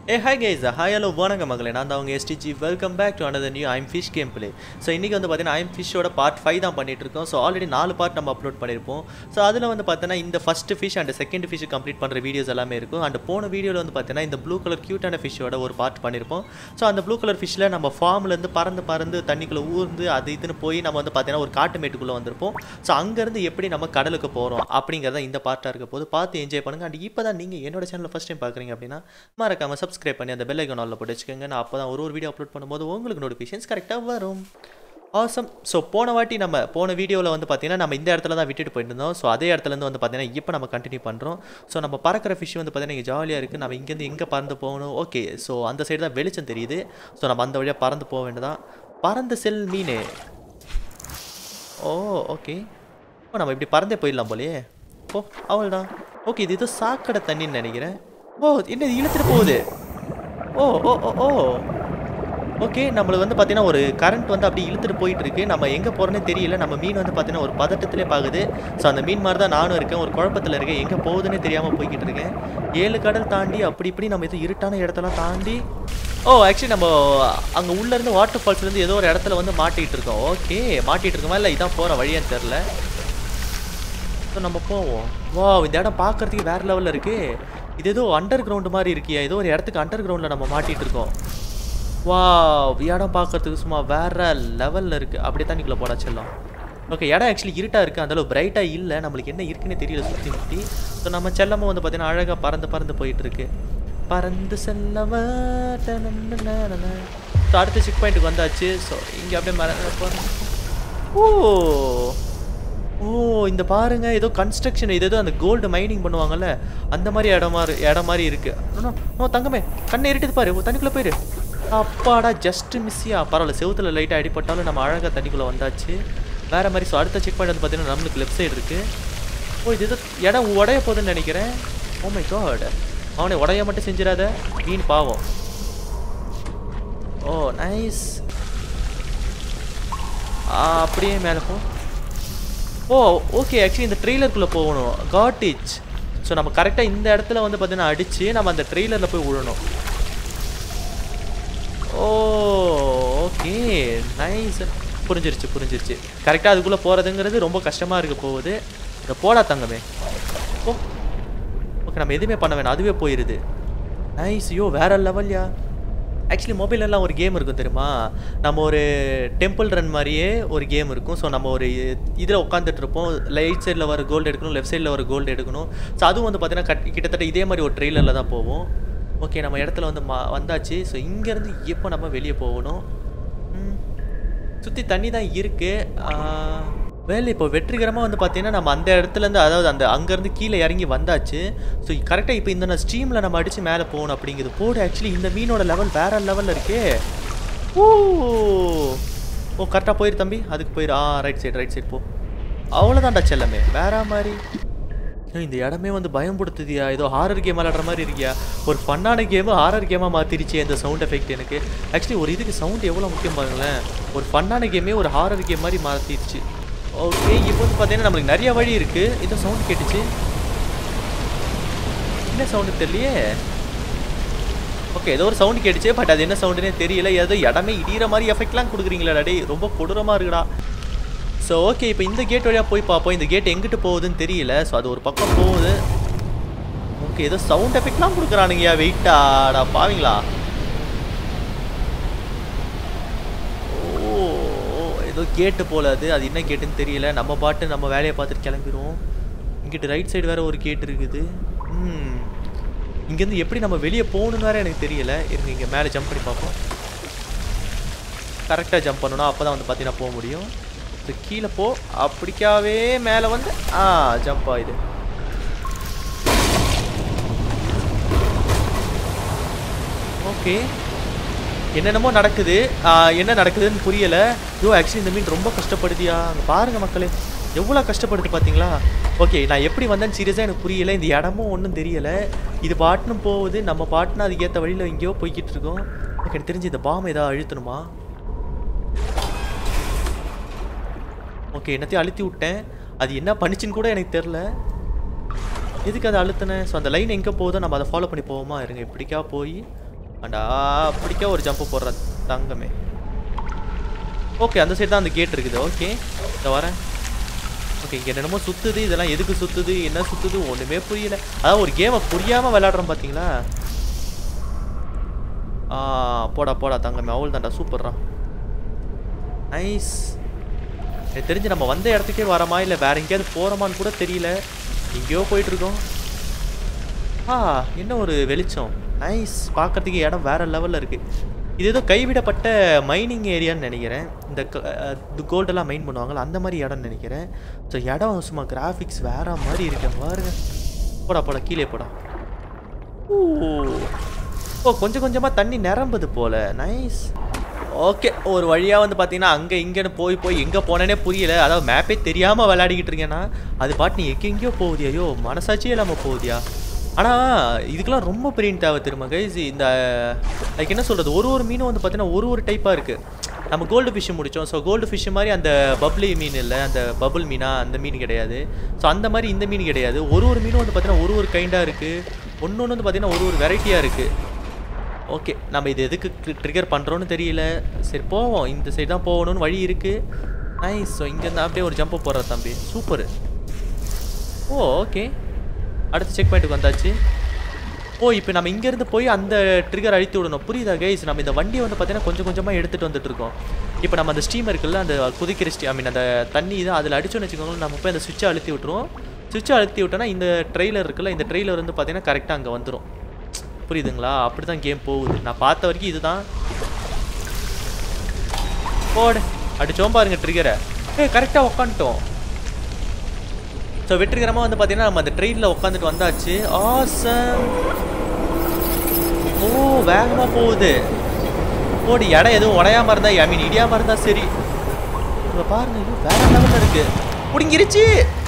ஏ hi guys hi hello வணக்கம் மகளே நான் தான் அவங்க STG welcome back to another new I'm fish game play so இன்றைக்கி வந்து பார்த்தீங்கன்னா ஐம் ஃபிஷ்ஷோட பார்ட் ஃபைவ் தான் பண்ணிட்டு இருக்கோம் ஸோ ஆல்ரெடி நாலு பார்ட் நம்ம அப்லோட் பண்ணியிருப்போம் ஸோ அதில் வந்து பார்த்தீங்கன்னா இந்த first fish and second fish complete பண்ணுற வீடியோஸ் எல்லாமே இருக்கும் அண்ட் போன வீடியோவில் வந்து பார்த்தீங்கன்னா இந்த ப்ளூ கலர் க்யூட்டான ஃபிஷ்ஷோட ஒரு பார்ட் பண்ணியிருப்போம் ஸோ அந்த ப்ளூ கலர் ஃபிஷ்ஷில் நம்ம ஃபார்ம்லேருந்து பறந்து பறந்து தண்ணிக்குள்ளே ஊர்ந்து அது இதுன்னு போய் நம்ம வந்து பார்த்தீங்கன்னா ஒரு காட்டு மேட்டுக்குள்ளே வந்திருப்போம் ஸோ அங்கேருந்து எப்படி நம்ம கடலுக்கு போகிறோம் அப்படிங்கிறத இந்த பார்ட்டாக இருக்க போது பார்த்து என்ஜாய் பண்ணுங்கள் அண்ட் இப்போ தான் நீங்கள் என்னோட சேனலில் ஃபஸ்ட் டைம் பார்க்குறீங்க அப்படின்னா மறக்காமல் சப்ஸ்கிரைப் பண்ணி அந்த பெல் ஐக்கன் ஆல்ல போட்டு வச்சுக்கோங்க நான் அப்போ தான் ஒரு ஒரு வீடியோ அப்லோட் பண்ணும்போது உங்களுக்கு நோட்டிஃபிகேஷன்ஸ் கரெக்டாக வரும் ஆசம் ஸோ போன வாட்டி நம்ம போன வீடியோவில் வந்து பார்த்தீங்கன்னா நம்ம இந்த இடத்துல தான் விட்டுட்டு போயிட்டு இருந்தோம் ஸோ அதே இடத்துலேருந்து வந்து பார்த்தீங்கன்னா இப்போ நம்ம கண்டினியூ பண்ணுறோம் ஸோ நம்ம பறக்கிற ஃபிஷ் வந்து பார்த்தீங்கன்னா இங்கே ஜாலியாக இருக்குது நம்ம இங்கேருந்து எங்கே பறந்து போகணும் ஓகே ஸோ அந்த சைடு தான் வெளிச்சம் தெரியுது ஸோ நம்ம அந்த வழியாக பறந்து போக வேண்டியதான் பறந்து செல் மீனே ஓ ஓகே ஓ நம்ம இப்படி பறந்தே போயிடலாம் போலயே ஓ அவள்தான் ஓகே இது ஏதோ சாக்கடை தண்ணின்னு நினைக்கிறேன் ஓ என்ன இது இழுத்துட்டு போகுது ஓ ஓ ஓ ஓ ஓகே நம்மளுக்கு வந்து பார்த்தீங்கன்னா ஒரு கரண்ட் வந்து அப்படி இழுத்துட்டு போயிட்டு இருக்கு நம்ம எங்கே போகிறோன்னே தெரியல நம்ம மீன் வந்து பார்த்தீங்கன்னா ஒரு பதட்டத்திலே பாக்குது ஸோ அந்த மீன் மாதிரி தான் நானும் இருக்கேன் ஒரு குழப்பத்தில் இருக்கேன் எங்கே போகுதுன்னே தெரியாமல் போய்கிட்டு இருக்கேன் ஏழு கடல் தாண்டி அப்படி இப்படி நம்ம இது இருட்டான இடத்தெல்லாம் தாண்டி ஓ ஆக்சுவலி நம்ம அங்கே உள்ளேருந்து வாட்டர் ஃபால்ஸ்லேருந்து ஏதோ ஒரு இடத்துல வந்து மாட்டிகிட்டு இருக்கோம் ஓகே மாட்டிகிட்டு இருக்கோமா இல்லை இதான் போகிற வழியான்னு தெரில ஸோ நம்ம போவோம் வா இந்த இடம் பார்க்கறதுக்கு வேறு லெவலில் இருக்கு இது ஏதோ அண்டர் கிரவுண்டு மாதிரி இருக்கியா ஏதோ ஒரு இடத்துக்கு அண்டர் கிரவுண்டில் நம்ம மாட்டிகிட்டு இருக்கோம் வா இடம் பார்க்கறதுக்கு சும்மா வேற லெவலில் இருக்குது அப்படியே தண்ணிக்குள்ளே போடா செல்லம் ஓகே இடம் ஆக்சுவலி இருட்டாக இருக்குது அந்தளவு பிரைட்டாக இல்லை நம்மளுக்கு என்ன இருக்குன்னே தெரியல சுற்றி முற்றி ஸோ நம்ம செல்லமும் வந்து பார்த்தீங்கன்னா அழகாக பறந்து பறந்து போயிட்டு இருக்கு பறந்து செல்லவ ஸோ அடுத்த செக் பாயிண்ட்டுக்கு வந்தாச்சு ஸோ இங்கே அப்படியே மர போகிறோம் ஓ ஓ இந்த பாருங்க ஏதோ கன்ஸ்ட்ரக்ஷன் இது ஏதோ அந்த கோல்டு மைனிங் பண்ணுவாங்கல்ல அந்த மாதிரி இடம் மாதிரி இடம் மாதிரி இருக்கு ஓ தங்கமே கண்ணை இருட்டுது பாரு ஓ, தண்ணிக்குள்ள போயிரு அப்பாடா ஜஸ்ட் மிஸ்ஸியா பரவாயில்ல செவுத்துல லைட்டாக அடிபட்டாலும் நம்ம அழகாக தண்ணிக்குள்ள வந்தாச்சு வேற மாதிரி ஸோ அடுத்த செக் பாயிண்ட் வந்து பார்த்தீங்கன்னா நம்மளுக்கு லெஃப்ட் சைடு இருக்கு ஓ இது ஏதோ இடம் உடைய போகுதுன்னு நினைக்கிறேன் ஓ மை காட் அவனை உடைய மட்டும் செஞ்சிடாத மீன் பாவம் ஓ நைஸ் அப்படியே மேலே போ ஓ ஓகே ஆக்சுவலி இந்த ட்ரெய்லருக்குள்ளே போகணும் காட் இச் ஸோ நம்ம கரெக்டாக இந்த இடத்துல வந்து பார்த்தீங்கன்னா அடித்து நம்ம அந்த ட்ரெய்லரில் போய் விழணும் ஓ ஓகே நைஸ் புரிஞ்சிருச்சு புரிஞ்சிருச்சு கரெக்டாக அதுக்குள்ளே போகிறதுங்கிறது ரொம்ப கஷ்டமாக இருக்க போகுது இதை போடா தங்கமே ஓ ஓகே நம்ம எதுவுமே பண்ண வேணாம் அதுவே போயிடுது நைஸ் ஐயோ வேற லெவல்யா ஆக்சுவலி மொபைலெல்லாம் ஒரு கேம் இருக்கும் தெரியுமா நம்ம ஒரு டெம்பிள் ரன் மாதிரியே ஒரு கேம் இருக்கும் ஸோ நம்ம ஒரு இதில் உட்காந்துட்டு இருப்போம் ரைட் சைடில் வர கோல்டு எடுக்கணும் லெஃப்ட் சைடில் வர கோல்டு எடுக்கணும் ஸோ அதுவும் வந்து பார்த்தீங்கன்னா கட் கிட்டத்தட்ட இதே மாதிரி ஒரு ட்ரெயிலரில் தான் போவோம் ஓகே நம்ம இடத்துல வந்து மா வந்தாச்சு ஸோ இங்கேருந்து எப்போ நம்ம வெளியே போகணும் சுற்றி தண்ணி தான் இருக்குது வேலை இப்போ வெற்றிகரமாக வந்து பார்த்தீங்கன்னா நம்ம அந்த இடத்துலேருந்து அதாவது அந்த அங்கேருந்து கீழே இறங்கி வந்தாச்சு ஸோ கரெக்டாக இப்போ இந்த ஸ்ட்ரீமில் நம்ம அடித்து மேலே போகணும் அப்படிங்கிறது போடு ஆக்சுவலி இந்த மீனோட லெவல் வேற லெவலில் இருக்கே ஓ ஓ கரெக்டாக போயிரு தம்பி அதுக்கு போயிரு ஆ ரைட் சைடு ரைட் சைடு போ அவ்வளோதான்டா செல்லமே வேற மாதிரி ஏய், இந்த இடமே வந்து பயம்படுத்துதியா ஏதோ ஹாரர் கேம் விளாடுற மாதிரி இருக்கியா ஒரு ஃபன்னான கேமு ஹாரர் கேமாக மாற்றிருச்சு இந்த சவுண்ட் எஃபெக்ட் எனக்கு ஆக்சுவலி ஒரு இதுக்கு சவுண்ட் எவ்வளோ முக்கியம் பாருங்களேன் ஒரு ஃபன்னான கேமே ஒரு ஹாரர் கேம் மாதிரி மாற்றிருச்சு ஓகே இப்போ வந்து பார்த்தீங்கன்னா நம்மளுக்கு நிறைய வழி இருக்குது இதோ சவுண்ட் கேட்டுச்சு என்ன சவுண்டு தெரியலையே ஓகே ஏதோ ஒரு சவுண்ட் கேட்டுச்சு பட் அது என்ன சவுண்டுனே தெரியல ஏதோ இடமே இடிகிற மாதிரி எஃபெக்ட்லாம் கொடுக்குறீங்களா டேய் ரொம்ப கொடூரமாக இருக்குடா ஸோ ஓகே இப்போ இந்த கேட் வழியாக போய் பார்ப்போம் இந்த கேட் எங்கிட்டு போகுதுன்னு தெரியல ஸோ அது ஒரு பக்கம் போகுது ஓகே ஏதோ சவுண்ட் எஃபெக்ட்லாம் கொடுக்குறானுங்கய்யா வெயிட்டாடா பாவீங்களா ஓ ஏதோ கேட்டு போல அது அது என்ன கேட்டுன்னு தெரியல நம்ம பாட்டு நம்ம வேலையை பார்த்துட்டு கிளம்பிடுவோம் இங்கிட்டு ரைட் சைடு வேற ஒரு கேட் இருக்குது ம் இங்கேருந்து எப்படி நம்ம வெளியே போகணுன்னு வேற எனக்கு தெரியல இருங்க இங்கே மேலே ஜம்ப் பண்ணி பார்ப்போம் கரெக்டாக ஜம்ப் பண்ணணும் அப்போ தான் வந்து பார்த்தீங்கன்னா போக முடியும் இது கீழே போ அப்படிக்காவே மேலே வந்து ஆ ஜம்ப் ஆகுது ஓகே என்னென்னமோ நடக்குது ஆ, என்ன நடக்குதுன்னு புரியல ஐயோ ஆக்சுவலி இந்த மீன் ரொம்ப கஷ்டப்படுதியா அங்கே பாருங்க மக்களே எவ்வளோ கஷ்டப்படுது பார்த்தீங்களா ஓகே நான் எப்படி வந்தேன்னு சீரியஸாக எனக்கு புரியல இந்த இடமும் ஒன்றும் தெரியலை இது பாட்டுன்னு போகுது நம்ம பாட்டுன்னு அதுக்கேற்ற வழியில் எங்கேயோ போய்கிட்டு இருக்கோம் ஓகே எனக்கு தெரிஞ்சு இந்த பாம் ஏதாவது அழுத்தணுமா ஓகே என்னத்தையும் அழுத்தி விட்டேன் அது என்ன பண்ணுச்சுன்னு கூட எனக்கு தெரில எதுக்கு அதை அழுத்தினேன் ஸோ அந்த லைன் எங்கே போகுதோ நம்ம அதை ஃபாலோ பண்ணி போவோமா இருங்க இப்படிக்கா போய் அண்டா அப்படிக்கா ஒரு ஜம்ப் போடுற தங்கமே ஓகே அந்த சைடு தான் அந்த கேட் இருக்குது ஓகே இந்த வரேன் ஓகே இங்கே என்னமோ சுத்துது இதெல்லாம் எதுக்கு சுத்துது என்ன சுத்துது ஒன்றுமே புரியல அதான் ஒரு கேமை புரியாமல் விளையாடுறோம் பார்த்தீங்களா ஆ போடா போடா தங்கமே அவள் தான்டா சூப்பர்ரா நைஸ் எனக்கு தெரிஞ்சு நம்ம வந்த இடத்துக்கே வரமா இல்லை வேற எங்கேயாவது போகிறோமான்னு கூட தெரியல எங்கேயோ போயிட்டுருக்கோம் ஆ என்ன ஒரு வெளிச்சம் நைஸ் பார்க்கறதுக்கு இடம் வேற லெவலில் இருக்குது இது ஏதோ கைவிடப்பட்ட மைனிங் ஏரியான்னு நினைக்கிறேன் இந்த கோல்டெல்லாம் மைன் பண்ணுவாங்கல்ல அந்த மாதிரி இடம்னு நினைக்கிறேன் ஸோ இடம் சும்மா கிராஃபிக்ஸ் வேற மாதிரி இருக்கு பாருங்க போடா போடா கீழே போடா ஓ ஓ கொஞ்சம் கொஞ்சமாக தண்ணி நிரம்புது போல நைஸ் ஓகே ஒரு வழியாக வந்து பார்த்தீங்கன்னா அங்கே இங்கேன்னு போய் போய் எங்கே போனேனே புரியல அதாவது மேப்பே தெரியாமல் விளையாடிக்கிட்டு இருக்கேன்னா அது பாட்டு நீ எங்கெங்கேயோ போகுதியா ஐயோ மனசாட்சியே இல்லாமல் போகுதியா ஆனால் இதுக்கெல்லாம் ரொம்ப பெரிய தேவை திரும்ப கைஸ் இந்த அதுக்கு என்ன சொல்கிறது ஒரு ஒரு மீனும் வந்து பார்த்தீங்கன்னா ஒரு ஒரு டைப்பாக இருக்குது நம்ம கோல்டு ஃபிஷ் முடித்தோம் ஸோ கோல்டு ஃபிஷ் மாதிரி அந்த பப்ளி மீன் இல்லை அந்த பபுள் மீனா அந்த மீன் கிடையாது ஸோ அந்த மாதிரி இந்த மீன் கிடையாது ஒரு ஒரு மீனும் வந்து பார்த்தீங்கன்னா ஒரு ஒரு கைண்டாக இருக்குது ஒன்று ஒன்று வந்து பார்த்தீங்கன்னா ஒரு ஒரு வெரைட்டியாக இருக்குது ஓகே நம்ம இது எதுக்கு ட்ரிகர் பண்ணுறோன்னு தெரியல சரி போவோம் இந்த சைடு தான் போகணும்னு வழி இருக்குது நைஸ் ஸோ இங்கேருந்து அப்படியே ஒரு ஜம்பை போடுற தம்பி சூப்பரு ஓ ஓகே அடுத்த செக் பாயிண்ட்டுக்கு வந்தாச்சு ஓ இப்போ நம்ம இங்கேருந்து போய் அந்த ட்ரிகர் அழித்து விடணும் புரியுதா கைஸ் நம்ம இந்த வண்டியை வந்து பார்த்தீங்கன்னா கொஞ்சம் கொஞ்சமாக எடுத்துகிட்டு வந்துட்டு இருக்கோம் இப்போ நம்ம அந்த ஸ்டீம் இருக்குல்ல அந்த குதிக்கிற ஸ்டீ ஐ மீன் அந்த தண்ணி இது அதில் அடிச்சோன்னு வச்சுக்கோங்களேன் நம்ம போய் அந்த சுவிட்சை அழுத்தி விட்டுருவோம் சுவிட்சை அழுத்தி விட்டோன்னா இந்த ட்ரெய்லர் இருக்குல்ல இந்த ட்ரெய்லர் வந்து பார்த்தீங்கன்னா கரெக்டாக அங்கே வந்துடும் புரியுதுங்களா அப்படி தான் கேம் போகுது நான் பார்த்த வரைக்கும் இதுதான் போடு அடிச்சோம் பாருங்க ட்ரிகரை ஏ கரெக்டாக உக்காந்துட்டோம் ஸோ வெற்றிகரமாக வந்து பார்த்தீங்கன்னா நம்ம அந்த ட்ரெயினில் உட்காந்துட்டு வந்தாச்சு ஆசம் ஓ வேகமாக போகுது போடி இடம் எதுவும் உடையாம இருந்தா ஐ மீன் இடியாம இருந்தா சரி இங்க பாருங்க ஐயோ, வேற லெவலில் இருக்கு முடிங்கிருச்சு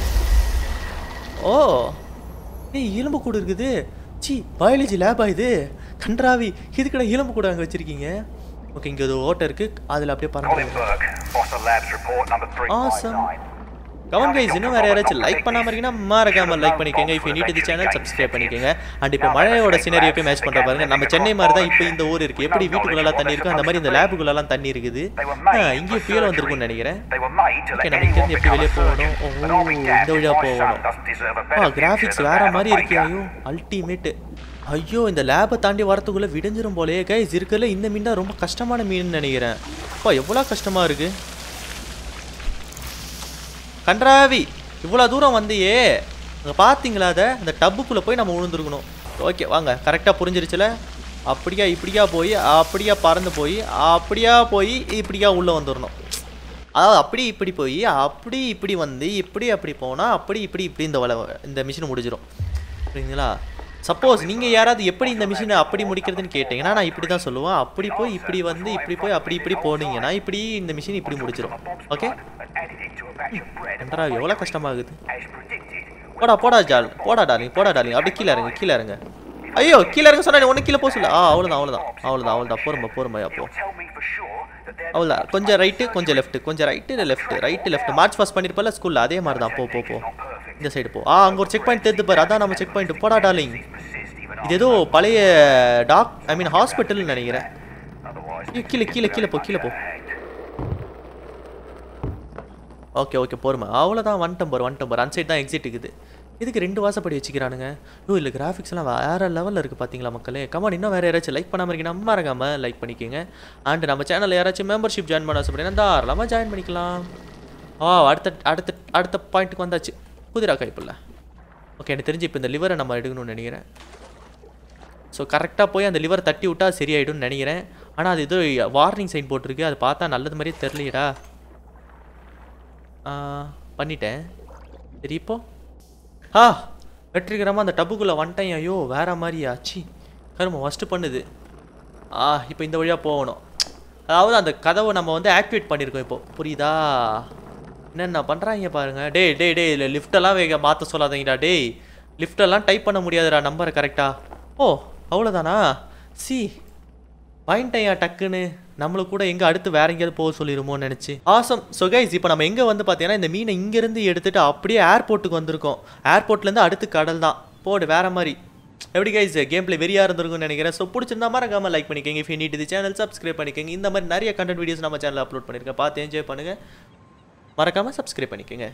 ஓ ஏய் எலும்பு கூடு இருக்குது சி பயாலஜி லேபா இது கன்றாவி இதுக்கட எலும்பு கூட அங்கே வச்சிருக்கீங்க ஓகே இங்கே ஒரு ஓட்டை இருக்கு அதில் அப்படியே Colin பறந்து Burke, Foster Labs report number Awesome. 359. கவன் கைஸ் இன்னும் வேற யாராச்சும் லைக் பண்ணாம இருக்கீங்கன்னா மறக்காம லைக் பண்ணிக்கோங்க இப்போ நீட் இது சேனல் சப்ஸ்கிரைப் பண்ணிக்கோங்க அண்ட் இப்போ மழையோட சினரியோ போய் மேட்ச் பண்ற பாருங்க நம்ம சென்னை மாதிரி தான் இப்போ இந்த ஊர் இருக்கு எப்படி வீட்டுக்குள்ளலாம் தண்ணி இருக்கோ அந்த மாதிரி இந்த லேபுக்குள்ளலாம் தண்ணி இருக்குது ஆ, இங்கேயும் புயல் வந்திருக்கும்னு நினைக்கிறேன் They were made to okay let நம்ம இங்க anyone இருந்து எப்படி become வெளியே a போகணும் surgeon. But O I'll be இந்த damned வழியா if my son போகணும் doesn't deserve a ah better future graphics than வேற that of a மாதிரி இருக்கு baker. ஐயோ அல்டிமேட் ஐயோ இந்த லேபை தாண்டி வரத்துக்குள்ள விடிஞ்சிரும் போலயே கைஸ் இருக்கிறதுல இந்த மீன் தான் ரொம்ப கஷ்டமான மீன் நினைக்கிறேன் அப்பா எவ்வளோ கஷ்டமா இருக்கு கன்றாவி இவ்வளோ தூரம் வந்தியே அங்கே பார்த்தீங்களா அதை அந்த டப்புக்குள்ளே போய் நம்ம விழுந்துருக்கணும் ஓகே வாங்க கரெக்டாக புரிஞ்சிருச்சுல அப்படியா இப்படியா போய் அப்படியா பறந்து போய் அப்படியா போய் இப்படியா உள்ளே வந்துடணும் அதாவது அப்படி இப்படி போய் அப்படி இப்படி வந்து இப்படி அப்படி போனால் அப்படி இப்படி இப்படி இந்த வள இந்த மிஷின் முடிஞ்சிடும் சரிங்களா சப்போஸ் நீங்கள் யாராவது எப்படி இந்த மிஷினை அப்படி முடிக்கிறதுன்னு கேட்டிங்கன்னா நான் இப்படி தான் சொல்லுவேன் அப்படி போய் இப்படி வந்து இப்படி போய் அப்படி இப்படி போனீங்கன்னா இப்படி இந்த மிஷின் இப்படி முடிச்சிடும் okay And added it to a batch of bread. என்றா எவ்வளோ கஷ்டமாகுது As predicted, போடா போடா ஜால் போடா டார்லிங் போடா டார்லிங் அப்படியே கீழே இறங்க கீழே இறங்க ஐயோ கீழே இறங்க சொன்னா ஒன்று கீழே போக சொல்ல ஆ அவ்வளோதான் அவ்வளோதான் அவ்வளோதான் அவ்வளோதான் பொறுமை பொறுமை அப்போ you'll tell me for sure that they're அவ்வளோதான் கொஞ்சம் ரைட்டு கொஞ்சம் லெஃப்ட் கொஞ்சம் right left right left march pass பண்ணிருப்பல ஸ்கூலில் அதே மாதிரி தான் போ போ போ இந்த சைடு போ ஆ அங்கே ஒரு செக் பாயிண்ட் தெரிந்து பாரு அதான் நம்ம செக் பாயிண்ட் போடா டார்லிங் persist even இது ஏதோ பழைய டாக் ஐ மீன் ஹாஸ்பிட்டல்னு நினைக்கிறேன் otherwise. ஐயோ, கீழே கீழே கீழே போ கீழே போ ஓகே ஓகே பொறுமை அவ்வளோதான் ஒன் டம்பர் ஒன் டம்பர் அன் சைடு தான் எக்ஸிட் இருக்குது இதுக்கு ரெண்டு வாசப்படி வச்சுக்கிறானுங்க ஓ இல்லை கிராஃபிக்ஸ்லாம் வேறு லெவலில் இருக்குது பார்த்தீங்களா மக்களே கமான் இன்னும் வேறு யாராச்சும் லைக் பண்ணாமல் இருக்கீங்கன்னா மறக்காம லைக் பண்ணிக்கோங்க அண்ட் நம்ம சேனலில் யாராச்சும் மெம்பர்ஷிப் ஜாயின் பண்ண ஆசைப்பட்டீங்கன்னா தாராளமாக ஜாயின் பண்ணிக்கலாம் ஆ அடுத்த அடுத்த அடுத்த பாயிண்ட்டுக்கு வந்தாச்சு குதிரா கைப்பில்ல ஓகே எனக்கு தெரிஞ்சு இப்போ இந்த லிவரை நம்ம எடுக்கணும்னு நினைக்கிறேன் ஸோ கரெக்டாக போய் அந்த லிவர் தட்டி விட்டா சரியாயிடும்னு நினைக்கிறேன் ஆனால் அது ஏதோ வார்னிங் சைன் போட்டிருக்கு அது பார்த்தா நல்லது மாதிரியே தெரியலையடா ஆ, பண்ணிட்டேன் சரி இப்போ ஆ வெற்றிகரமாக அந்த டப்புக்குள்ளே வந்துட்டேன் ஐயோ வேற மாதிரி ஆச்சு கரும ஃபஸ்ட்டு பண்ணுது ஆ இப்போ இந்த வழியாக போகணும் அதாவது அந்த கதவை நம்ம வந்து ஆக்டிவேட் பண்ணியிருக்கோம் இப்போ புரியுதா என்னென்ன பண்ணுறாங்க பாருங்க டேய் டேய் டேய் இல்லை லிஃப்டெல்லாம் வேக மாற்ற சொல்லாதீங்கடா டேய் லிஃப்டெல்லாம் டைப் பண்ண முடியாதுடா நம்பரை கரெக்டாக ஓ அவ்வளோதானா சி வாங்கிட்டேயா டக்குன்னு நம்மளுக்கு கூட எங்கே அடுத்து வேற எங்கேயாவது போக சொல்லிடுமோன்னு நினச்சி ஆசம் ஸோ கைஸ் இப்போ நம்ம எங்கே வந்து பார்த்தீங்கன்னா இந்த மீனை இங்கேருந்து எடுத்துட்டு அப்படியே ஏர்போர்ட்டுக்கு வந்திருக்கோம் ஏர்போர்ட்லேருந்து அடுத்து கடல் தான் போடு வேற மாதிரி எப்படி கைஸ் கேம் பிளே வெறியாக இருந்திருக்கும்னு நினைக்கிறேன் ஸோ பிடிச்சிருந்தா மறக்காம லைக் பண்ணிக்கோங்க இஃப் நீட் இது சேனல் சப்ஸ்கிரைப் பண்ணிக்கோங்க இந்த மாதிரி நிறைய கண்டென்ட் வீடியோஸ் நம்ம சேனலில் அப்லோட் பண்ணியிருக்கேன் பார்த்து என்ஜாய் பண்ணுங்கள் மறக்காமல் சப்ஸ்கிரைப் பண்ணிக்கோங்க